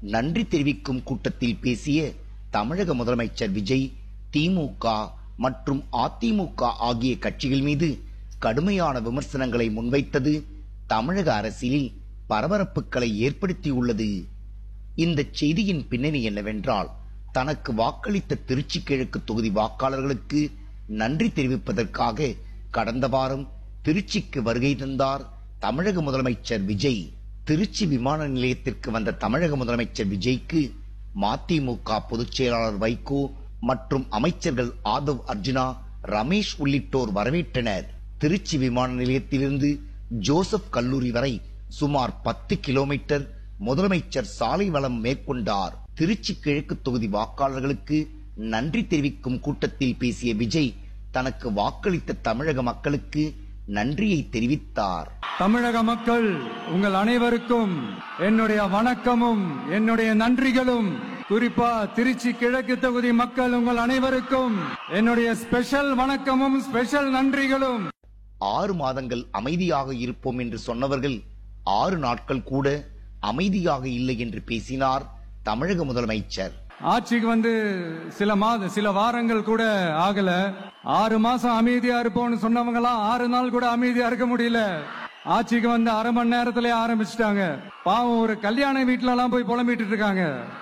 நன்றி தெரிவிக்கும் கூட்டத்தில் பேசிய தமிழக முதலமைச்சர் விஜய் திமுக மற்றும் அதிமுக ஆகிய கட்சிகள் மீது கடுமையான விமர்சனங்களை முன்வைத்தது தமிழக அரசியலில் பரபரப்புகளை ஏற்படுத்தியுள்ளது இந்த செய்தியின் பின்னணி என்னவென்றால் தனக்கு வாக்களித்த திருச்சி கிழக்கு தொகுதி வாக்காளர்களுக்கு நன்றி தெரிவிப்பதற்காக கடந்த வாரம் திருச்சிக்கு வருகை தந்தார் தமிழக முதலமைச்சர் விஜய் திருச்சி விமான நிலையத்திற்கு வந்த தமிழக முதலமைச்சர் விஜய்க்கு மதிமுக பொதுச் செயலாளர் வைகோ மற்றும் அமைச்சர்கள் ஆதவ் அர்ஜுனா ரமேஷ் உள்ளிட்டோர் வரவேற்றனர் திருச்சி விமான நிலையத்திலிருந்து ஜோசப் கல்லூரி வரை சுமார் பத்து கிலோமீட்டர் முதலமைச்சர் சாலை வளம் மேற்கொண்டார் திருச்சி கிழக்கு தொகுதி வாக்காளர்களுக்கு நன்றி தெரிவிக்கும் கூட்டத்தில் பேசிய விஜய் தனக்கு வாக்களித்த தமிழக மக்களுக்கு நன்றியை தெரிவித்தார் தமிழக மக்கள் உங்கள் அனைவருக்கும் என்னுடைய வணக்கமும் என்னுடைய நன்றிகளும் குறிப்பா திருச்சி கிழக்கு தொகுதி மக்கள் உங்கள் அனைவருக்கும் என்னுடைய ஸ்பெஷல் வணக்கமும் ஸ்பெஷல் நன்றிகளும் ஆறு மாதங்கள் அமைதியாக இருப்போம் என்று சொன்னவர்கள் ஆறு நாட்கள் கூட அமைதியாக இல்லை என்று பேசினார் தமிழக முதலமைச்சர் ஆட்சிக்கு வந்து சில மாத சில வாரங்கள் கூட ஆகல ஆறு மாசம் அமைதியா இருப்போம்னு சொன்னவங்கலாம் ஆறு நாள் கூட அமைதியா இருக்க முடியல ஆட்சிக்கு வந்து அரை மணி நேரத்திலே ஆரம்பிச்சிட்டாங்க பாவம் ஒரு கல்யாண வீட்டுல எல்லாம் போய் புலம்பிட்டு இருக்காங்க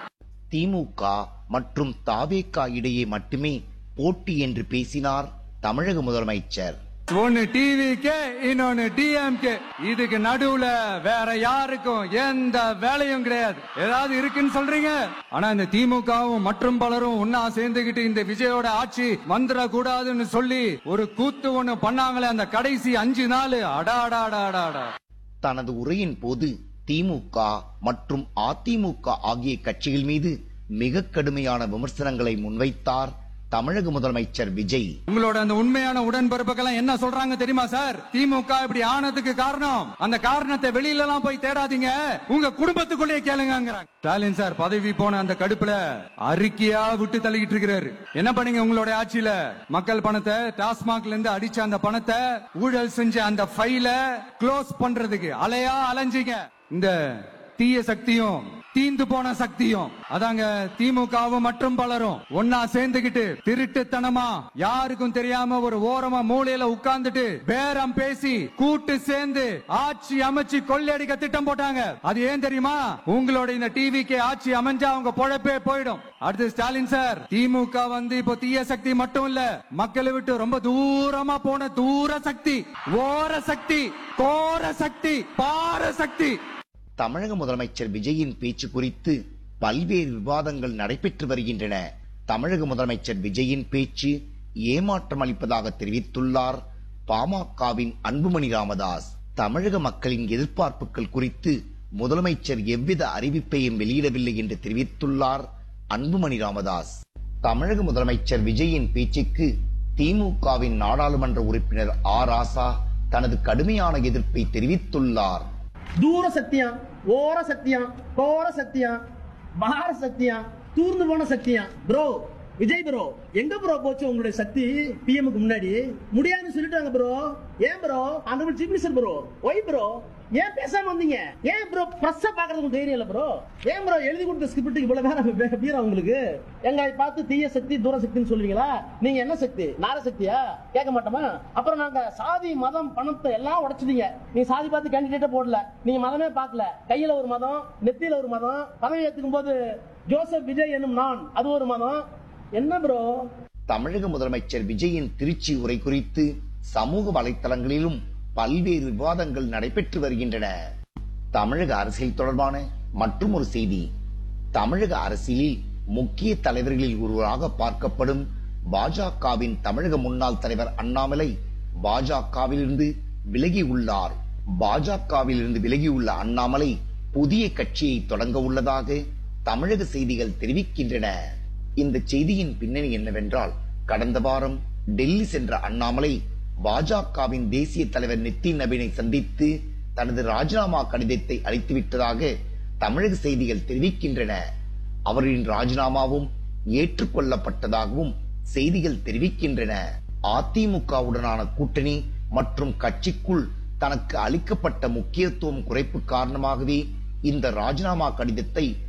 திமுக மற்றும் தாவேகா இடையே மட்டுமே போட்டி என்று பேசினார் தமிழக முதலமைச்சர் ஒன்னு டிவிக்கே இன்னொன்னு டிஎம்கே இதுக்கு நடுவுல வேற யாருக்கும் எந்த வேலையும் கிடையாது ஏதாவது இருக்குன்னு சொல்றீங்க ஆனா இந்த திமுகவும் மற்றும் பலரும் ஒன்னா சேர்ந்துகிட்டு இந்த விஜயோட ஆட்சி வந்துட கூடாதுன்னு சொல்லி ஒரு கூத்து ஒண்ணு பண்ணாங்களே அந்த கடைசி அஞ்சு நாள் அடா அடா அடா அடா அடா தனது உரையின் போது திமுக மற்றும் அதிமுக ஆகிய கட்சிகள் மீது மிக கடுமையான விமர்சனங்களை முன்வைத்தார் தமிழக முதலமைச்சர் விஜய் உங்களோட அந்த உண்மையான உடன்பிறப்புக்கெல்லாம் என்ன சொல்றாங்க தெரியுமா சார் திமுக இப்படி ஆனதுக்கு காரணம் அந்த காரணத்தை வெளியில எல்லாம் போய் தேடாதீங்க உங்க குடும்பத்துக்குள்ளேயே கேளுங்கங்கறாங்க ஸ்டாலின் சார் பதவி போன அந்த கடுப்புல அறிக்கையா விட்டு தள்ளிக்கிட்டு இருக்கிறாரு என்ன பண்ணீங்க உங்களோட ஆட்சியில மக்கள் பணத்தை டாஸ்மாக்ல இருந்து அடிச்ச அந்த பணத்தை ஊழல் செஞ்ச அந்த ஃபைல க்ளோஸ் பண்றதுக்கு அலையா அலைஞ்சீங்க இந்த தீய சக்தியும் தீந்து போன சக்தியும் அதாங்க திமுகவும் மற்றும் பலரும் ஒன்னா சேர்ந்துகிட்டு திருட்டுத்தனமா யாருக்கும் தெரியாம ஒரு ஓரமா மூலையில உட்கார்ந்துட்டு பேரம் பேசி கூட்டு சேர்ந்து ஆட்சி அமைச்சு கொள்ளையடிக்க திட்டம் போட்டாங்க அது ஏன் தெரியுமா உங்களோட இந்த டிவிக்கு ஆட்சி அமைஞ்சா அவங்க பொழப்பே போயிடும் அடுத்து ஸ்டாலின் சார் திமுக வந்து இப்போ தீய சக்தி மட்டும் இல்ல மக்களை விட்டு ரொம்ப தூரமா போன தூர சக்தி ஓர சக்தி கோர சக்தி பார சக்தி தமிழக முதலமைச்சர் விஜயின் பேச்சு குறித்து பல்வேறு விவாதங்கள் நடைபெற்று வருகின்றன தமிழக முதலமைச்சர் விஜயின் பேச்சு ஏமாற்றம் அளிப்பதாக தெரிவித்துள்ளார் பாமகவின் அன்புமணி ராமதாஸ் தமிழக மக்களின் எதிர்பார்ப்புகள் குறித்து முதலமைச்சர் எவ்வித அறிவிப்பையும் வெளியிடவில்லை என்று தெரிவித்துள்ளார் அன்புமணி ராமதாஸ் தமிழக முதலமைச்சர் விஜயின் பேச்சுக்கு திமுகவின் நாடாளுமன்ற உறுப்பினர் ஆர் ராசா தனது கடுமையான எதிர்ப்பை தெரிவித்துள்ளார் தூர சத்தியம் ஓர சத்தியம் கோர சத்தியம் மகார சத்தியம் தூர்ந்து போன சத்தியம் ப்ரோ விஜய் ப்ரோ எங்க ப்ரோ போச்சு உங்களுடைய சக்தி பிஎம்க்கு முன்னாடி முடியாதுன்னு சொல்லிட்டாங்க ப்ரோ ஏன் ப்ரோ அந்த chief minister bro why bro ஏன் பேசாம வந்தீங்க ஏன் ப்ரோ பிரஸ் பாக்குறது உங்களுக்கு தைரியம் இல்ல ப்ரோ ஏன் ப்ரோ எழுதி கொடுத்த ஸ்கிரிப்ட் இவ்வளவு நேரம் பீரா உங்களுக்கு எங்க பார்த்து தீய சக்தி தூர சக்தின்னு சொல்லுவீங்களா நீங்க என்ன சக்தி நார சக்தியா கேட்க மாட்டோமா அப்புறம் நாங்க சாதி மதம் பணத்தை எல்லாம் உடைச்சிட்டீங்க நீ சாதி பார்த்து கேண்டிடேட்டே போடல நீங்க மதமே பார்க்கல கையில ஒரு மதம் நெத்தியில ஒரு மதம் பதவி ஏத்துக்கும் போது ஜோசப் விஜய் என்னும் நான் அது ஒரு மதம் என்ன ப்ரோ தமிழக முதலமைச்சர் விஜயின் திருச்சி உரை குறித்து சமூக வலைத்தளங்களிலும் பல்வேறு விவாதங்கள் நடைபெற்று வருகின்றன தமிழக அரசியல் தொடர்பான மற்றும் ஒரு செய்தி தமிழக அரசியலில் முக்கிய தலைவர்களில் ஒருவராக பார்க்கப்படும் பாஜகவின் தமிழக முன்னாள் தலைவர் அண்ணாமலை பாஜகவிலிருந்து விலகி உள்ளார் பாஜகவிலிருந்து விலகியுள்ள அண்ணாமலை புதிய கட்சியை தொடங்க உள்ளதாக தமிழக செய்திகள் தெரிவிக்கின்றன இந்த செய்தியின் பின்னணி என்னவென்றால் கடந்த வாரம் டெல்லி சென்ற அண்ணாமலை பாஜகவின் தேசிய தலைவர் நிதின் நவீனை சந்தித்து தனது ராஜினாமா கடிதத்தை அளித்துவிட்டதாக தமிழக செய்திகள் தெரிவிக்கின்றன அவரின் ராஜினாமாவும் ஏற்றுக்கொள்ளப்பட்டதாகவும் செய்திகள் தெரிவிக்கின்றன அதிமுகவுடனான கூட்டணி மற்றும் கட்சிக்குள் தனக்கு அளிக்கப்பட்ட முக்கியத்துவம் குறைப்பு காரணமாகவே இந்த ராஜினாமா கடிதத்தை